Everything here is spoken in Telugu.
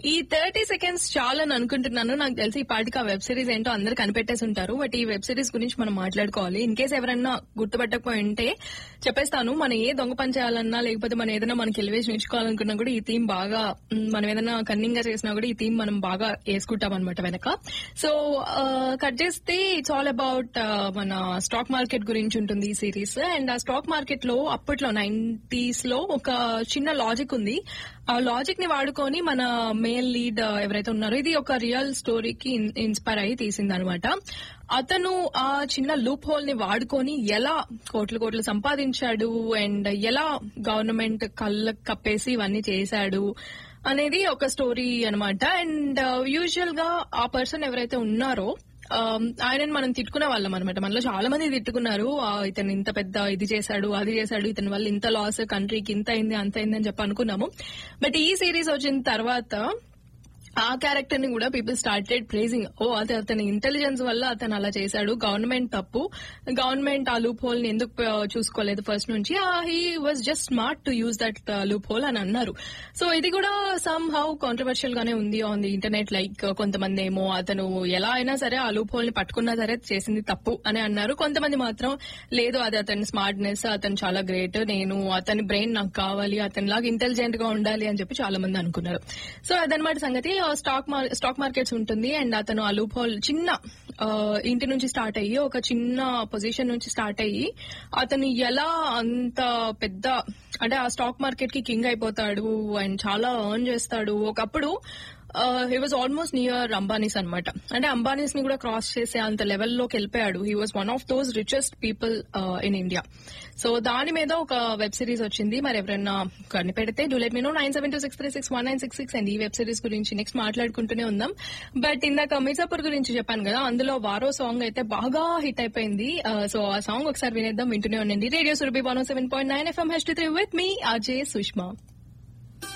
ఈ థర్టీ సెకండ్స్ చాలని అనుకుంటున్నాను నాకు తెలిసి ఈ పాటికి ఆ వెబ్ సిరీస్ ఏంటో అందరు కనిపెట్టేసి ఉంటారు బట్ ఈ వెబ్ సిరీస్ గురించి మనం మాట్లాడుకోవాలి ఇన్ కేస్ ఎవరైనా గుర్తుపట్టకపోయి ఉంటే చెప్పేస్తాను మనం ఏ దొంగ పని చేయాలన్నా లేకపోతే మనం ఏదైనా మనకి ఎలివేషన్ ఇచ్చుకోవాలనుకున్నా కూడా ఈ థీమ్ బాగా మ్, మనం ఏదైనా కన్నింగ్ గా చేసినా కూడా ఈ థీమ్ మనం బాగా వేసుకుంటాం అనమాట వెనక సో కట్ చేస్తే ఇట్స్ ఆల్ అబౌట్ మన స్టాక్ మార్కెట్ గురించి ఉంటుంది ఈ సిరీస్ అండ్ ఆ స్టాక్ మార్కెట్ లో అప్పట్లో నైన్టీస్ లో ఒక చిన్న లాజిక్ ఉంది ఆ లాజిక్ ని వాడుకొని మన మేల్ లీడ్ ఎవరైతే ఉన్నారో ఇది ఒక రియల్ స్టోరీకి ఇన్స్పైర్ అయ్యి తీసింది అనమాట అతను ఆ చిన్న లూప్ హోల్ ని వాడుకొని ఎలా కోట్లు కోట్లు సంపాదించాడు అండ్ ఎలా గవర్నమెంట్ కళ్ళ కప్పేసి ఇవన్నీ చేశాడు అనేది ఒక స్టోరీ అన్నమాట అండ్ యూజువల్ గా ఆ పర్సన్ ఎవరైతే ఉన్నారో ఆమ్, ఆయనని మనం తిట్టుకునే వాళ్ళం అనమాట మనలో చాలా మంది తిట్టుకున్నారు ఆ, ఇతను ఇంత పెద్ద ఇది చేశాడు అది చేశాడు ఇతని వల్ల ఇంత లాస్ కంట్రీకి ఇంత అయింది అంత అయింది అని చెప్పి అనుకున్నాము బట్ ఈ సిరీస్ వచ్చిన తర్వాత ఆ క్యారెక్టర్ ని కూడా పీపుల్ స్టార్టెడ్ ప్రేజింగ్ ఓ అది అతని ఇంటెలిజెన్స్ వల్ల అతను అలా చేశాడు గవర్నమెంట్ తప్పు గవర్నమెంట్ ఆ లూప్ హోల్ ని ఎందుకు ఆ, చూసుకోలేదు ఫస్ట్ నుంచి he was just smart to use that loophole అని అన్నారు సో ఇది కూడా సమ్ హౌ కాంట్రవర్షియల్ గానే ఉంది ఆన్ ది ఇంటర్నెట్ లైక్ కొంతమంది ఏమో అతను ఎలా అయినా సరే ఆ లూప్ హోల్ ని పట్టుకున్నా సరే చేసింది తప్పు అని అన్నారు కొంతమంది మాత్రం లేదు అది అతని స్మార్ట్నెస్ అతను చాలా గ్రేట్ నేను అతని బ్రెయిన్ నాకు కావాలి అతని లాగా ఇంటెలిజెంట్ గా ఉండాలి అని చెప్పి చాలా మంది అనుకున్నారు సో అదనమాట సంగతి స్టాక్ స్టాక్ మార్కెట్స్ ఉంటుంది అండ్ అతను ఆ లూప్ హోల్ చిన్న ఆ, ఇంటి నుంచి స్టార్ట్ అయ్యి ఒక చిన్న పొజిషన్ నుంచి స్టార్ట్ అయ్యి అతను ఎలా అంత పెద్ద అంటే ఆ స్టాక్ మార్కెట్ కి కింగ్ అయిపోతాడు అండ్ చాలా ఎర్న్ చేస్తాడు ఒకప్పుడు he was almost near Ambanis అనమాట అంటే అంబానీస్ ని కూడా క్రాస్ చేసే అంత లెవెల్లోకి వెళ్ళిపోయాడు he was one of those richest people in India so దాని మీద ఒక వెబ్ సిరీస్ వచ్చింది మరి ఎవరైనా కనిపెడితే do let me know nine seven two six three six one nine six six and ఈ వెబ్ సిరీస్ గురించి నెక్స్ట్ మాట్లాడుకుంటూనే ఉందాం బట్ ఇందాక మిర్జాపూర్ గురించి చెప్పాను కదా అందులో వారో సాంగ్ అయితే బాగా హిట్ అయిపోయింది సో ఆ సాంగ్ ఒకసారి వినేద్దాం వింటూనే ఉండండి radio Surabhi one seven point nine FM H three with మీ అజయ్ సుష్మా